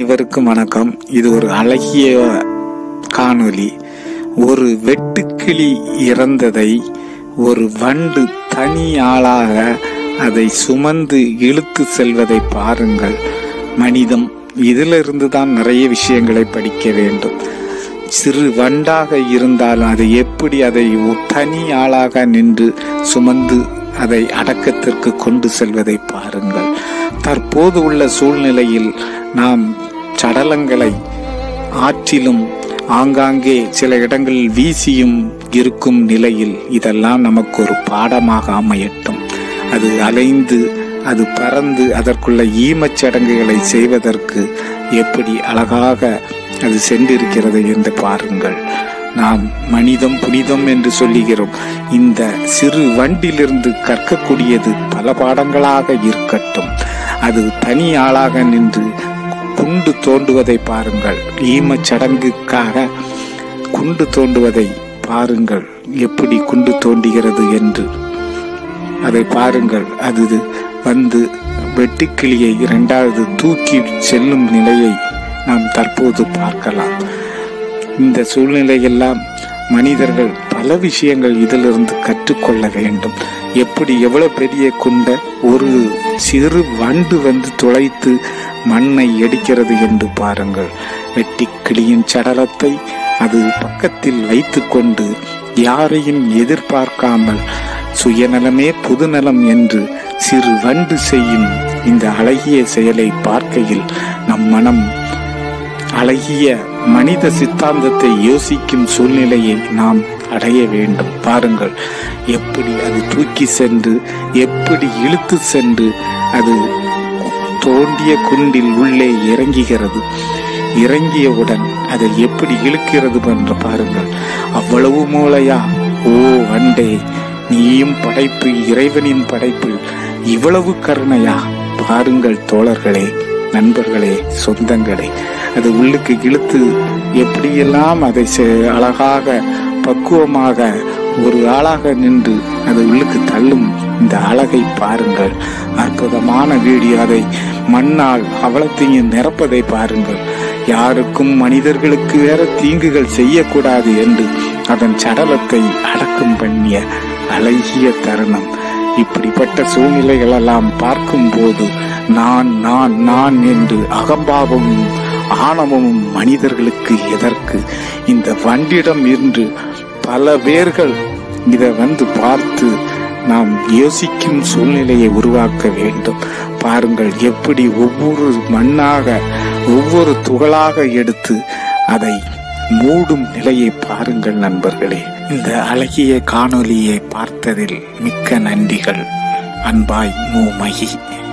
இவருக்கும் வணக்கம் இது ஒரு அழகிய காணொளி ஒரு வெட்டுக்கிளி இறந்ததை ஒரு வண்டு தனி ஆளாக அதை சுமந்து இழுத்து செல்வதை பாருங்கள் மனிதம் இதிலிருந்து தான் நிறைய விஷயங்களை படிக்க வேண்டும் சிறு வண்டாக இருந்தாலும் அதை எப்படி அதை ஒரு தனி ஆளாக நின்று சுமந்து அதை அடக்கத்திற்கு கொண்டு செல்வதை பாருங்கள் தற்போது உள்ள சூழ்நிலையில் நாம் சடலங்களை ஆற்றிலும் ஆங்காங்கே சில இடங்களில் வீசியும் இருக்கும் நிலையில் இதெல்லாம் நமக்கு ஒரு பாடமாக அமையட்டும் அது அலைந்து அது பறந்து அதற்குள்ள ஈமச் சடங்குகளை செய்வதற்கு எப்படி அழகாக அது சென்றிருக்கிறது என்று பாருங்கள் நாம் மனிதம் புனிதம் என்று சொல்லுகிறோம் இந்த சிறு வண்டிலிருந்து கற்கக்கூடியது பல பாடங்களாக இருக்கட்டும் அது தனி ஆளாக நின்று குண்டு தோண்டுவதை பாருங்கள் ஈமச் சடங்குக்காக குண்டு தோண்டுவதை பாருங்கள் எப்படி குண்டு தோண்டுகிறது என்று அதை பாருங்கள் அது வந்து வெட்டுக்கிளியை இரண்டாவது தூக்கி செல்லும் நிலையை நாம் தற்போது பார்க்கலாம் இந்த சூழ்நிலையெல்லாம் மனிதர்கள் பல விஷயங்கள் இதிலிருந்து கற்றுக்கொள்ள வேண்டும் எப்படி எவ்வளவு பெரிய குண்ட ஒரு சிறு வண்டு வந்து துளைத்து மண்ணை எடுக்கிறது என்று பாருங்கள் வெட்டிக்கிளியின் சடலத்தை அது பக்கத்தில் வைத்துக்கொண்டு யாரையும் எதிர்பார்க்காமல் சுயநலமே புதுநலம் என்று சிறு வண்டு செய்யும் இந்த அழகிய செயலை பார்க்கையில் நம் மனம் அழகிய மனித சித்தாந்தத்தை யோசிக்கும் சூழ்நிலையை நாம் அடைய வேண்டும் பாருங்கள் எப்படி அது தூக்கி சென்று எப்படி இழுத்து சென்று அது தோண்டிய குண்டில் உள்ளே இறங்குகிறது இறங்கியவுடன் அதை எப்படி இழுக்கிறது என்று பாருங்கள் அவ்வளவு மூளையா ஓ வண்டே நீயும் படைப்பு இறைவனின் படைப்பு இவ்வளவு கருணையா பாருங்கள் தோழர்களே நண்பர்களே சொந்தங்களே அது உள்ளுக்கு இழுத்து எப்படியெல்லாம் அதை அழகாக பக்குவமாக ஒரு ஆளாக நின்று அது உள்ளுக்கு தள்ளும் இந்த அழகை பாருங்கள் அற்புதமான வீடியோ அதை மண்ணால் அவலத்தையும் நிரப்பதை பாருங்கள் யாருக்கும் மனிதர்களுக்கு வேற தீங்குகள் செய்யக்கூடாது என்று அதன் சடலத்தை அடக்கம் பண்ணிய அழகிய தருணம் இப்படிப்பட்ட சூழ்நிலைகளெல்லாம் பார்க்கும்போது நான் நான் நான் என்று அகம்பாவமும் ஆணவமும் மனிதர்களுக்கு எதற்கு இந்த வண்டிடம் இன்று பல பேர்கள் இதை வந்து பார்த்து நாம் யோசிக்கும் சூழ்நிலையை உருவாக்க வேண்டும் பாருங்கள் எப்படி ஒவ்வொரு மண்ணாக ஒவ்வொரு துகளாக எடுத்து அதை மூடும் நிலையை பாருங்கள் நண்பர்களே இந்த அழகிய காணொலியை பார்த்ததில் மிக்க நன்றிகள் அன்பாய் மூமகி